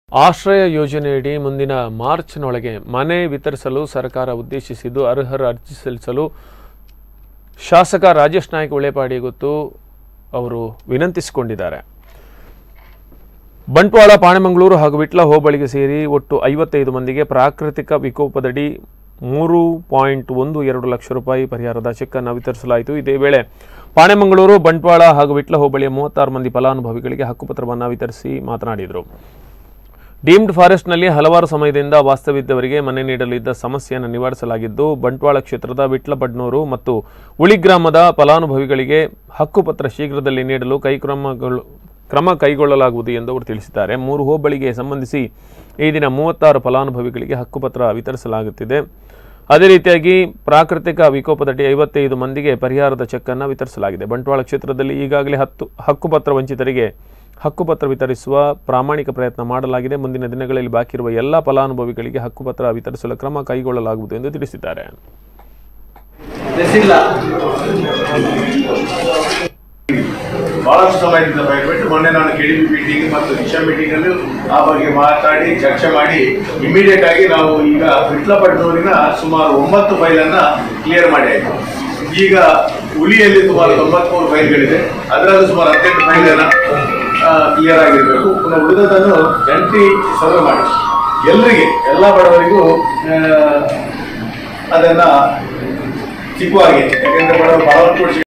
ಆಶ್ರಯ ಯೋಜನೆಯಡಿ ಮುಂದಿನ ಮಾರ್ಚ್ನೊಳಗೆ ಮನೆ ವಿತರಿಸಲು ಸರ್ಕಾರ ಉದ್ದೇಶಿಸಿದ್ದು ಅರ್ಹರ ಅರ್ಜಿ ಸಲ್ಲಿಸಲು ಶಾಸಕ ರಾಜೇಶ್ ನಾಯ್ಕ ಉಳೆಪಾಡಿ ಗೊತ್ತು ಅವರು ವಿನಂತಿಸಿಕೊಂಡಿದ್ದಾರೆ ಬಂಟ್ವಾಳ ಪಾಣೆಮಂಗಳೂರು ಹಾಗೂ ವಿಟ್ಲ ಹೋಬಳಿಗೆ ಸೇರಿ ಒಟ್ಟು ಐವತ್ತೈದು ಮಂದಿಗೆ ಪ್ರಾಕೃತಿಕ ವಿಕೋಪದಡಿ ಮೂರು ಪಾಯಿಂಟ್ ಒಂದು ಎರಡು ಲಕ್ಷ ರೂಪಾಯಿ ಪರಿಹಾರದ ಚೆಕ್ ಅನ್ನು ವಿತರಿಸಲಾಯಿತು ಇದೇ ವೇಳೆ ಪಾಣೆಮಂಗಳೂರು ಬಂಟ್ವಾಳ ಹಾಗೂ ವಿಟ್ಲ ಹೋಬಳಿಯ ಮೂವತ್ತಾರು ಮಂದಿ ಫಲಾನುಭವಿಗಳಿಗೆ ಹಕ್ಕುಪತ್ರವನ್ನು ವಿತರಿಸಿ ಮಾತನಾಡಿದರು ಡೀಮ್ಡ್ ಫಾರೆಸ್ಟ್ನಲ್ಲಿ ಹಲವಾರು ಸಮಯದಿಂದ ವಾಸ್ತವಿದ್ದವರಿಗೆ ಮನೆ ನೀಡಲಿದ್ದ ಸಮಸ್ಯೆಯನ್ನು ನಿವಾರಿಸಲಾಗಿದ್ದು ಬಂಟ್ವಾಳ ಕ್ಷೇತ್ರದ ವಿಟ್ಲಬಡ್ನೂರು ಮತ್ತು ಉಳಿ ಗ್ರಾಮದ ಫಲಾನುಭವಿಗಳಿಗೆ ಹಕ್ಕುಪತ್ರ ಶೀಘ್ರದಲ್ಲಿ ನೀಡಲು ಕೈಕ್ರಮಗಳು ಕ್ರಮ ಕೈಗೊಳ್ಳಲಾಗುವುದು ಎಂದು ಅವರು ತಿಳಿಸಿದ್ದಾರೆ ಮೂರು ಹೋಬಳಿಗೆ ಸಂಬಂಧಿಸಿ ಈ ದಿನ ಮೂವತ್ತಾರು ಫಲಾನುಭವಿಗಳಿಗೆ ಹಕ್ಕುಪತ್ರ ವಿತರಿಸಲಾಗುತ್ತಿದೆ ಅದೇ ರೀತಿಯಾಗಿ ಪ್ರಾಕೃತಿಕ ವಿಕೋಪದಡಿ ಐವತ್ತೈದು ಮಂದಿಗೆ ಪರಿಹಾರದ ಚೆಕ್ ಅನ್ನು ವಿತರಿಸಲಾಗಿದೆ ಬಂಟ್ವಾಳ ಕ್ಷೇತ್ರದಲ್ಲಿ ಈಗಾಗಲೇ ಹತ್ತು ಹಕ್ಕುಪತ್ರ ವಂಚಿತರಿಗೆ ಹಕ್ಕುಪತ್ರ ವಿತರಿಸುವ ಪ್ರಾಮಾಣಿಕ ಪ್ರಯತ್ನ ಮಾಡಲಾಗಿದೆ ಮುಂದಿನ ದಿನಗಳಲ್ಲಿ ಬಾಕಿ ಇರುವ ಎಲ್ಲ ಫಲಾನುಭವಿಗಳಿಗೆ ಹಕ್ಕುಪತ್ರ ವಿತರಿಸಲು ಕ್ರಮ ಕೈಗೊಳ್ಳಲಾಗುವುದು ಎಂದು ತಿಳಿಸಿದ್ದಾರೆ ಬಹಳಷ್ಟು ಸಮಯದಿಂದ ಭಯಪಟ್ಟು ಮೊನ್ನೆ ನಾನು ಕೆ ಡಿ ಪಿ ಮೀಟಿಂಗ್ ಮತ್ತು ದಿಶಾ ಮೀಟಿಂಗ್ ಅಲ್ಲಿ ಆ ಬಗ್ಗೆ ಮಾತಾಡಿ ಚರ್ಚೆ ಮಾಡಿ ಇಮಿಡಿಯೇಟ್ ಆಗಿ ನಾವು ಈಗ ವಿಟ್ಲಪಟ್ಟಣೂರಿನ ಸುಮಾರು ಒಂಬತ್ತು ಫೈಲನ್ನ ಕ್ಲಿಯರ್ ಮಾಡಿ ಆಯ್ತು ಈಗ ಹುಲಿಯಲ್ಲಿ ಸುಮಾರು ತೊಂಬತ್ಮೂರು ಫೈಲ್ಗಳಿದೆ ಅದರಲ್ಲಿ ಸುಮಾರು ಹದಿನೆಂಟು ಫೈಲನ್ನ ಕ್ಲಿಯರ್ ಆಗಿರಬೇಕು ಪುನಃ ಉಳಿದದನ್ನು ಜಂಟಿ ಸರ್ವೆ ಮಾಡಿ ಎಲ್ಲರಿಗೆ ಎಲ್ಲ ಬಡವರಿಗೂ ಆ, ಅದನ್ನ ಸಿಗುವ ಹಾಗೆ ಯಾಕೆಂದ್ರೆ ಬಡವರು ಬಹಳ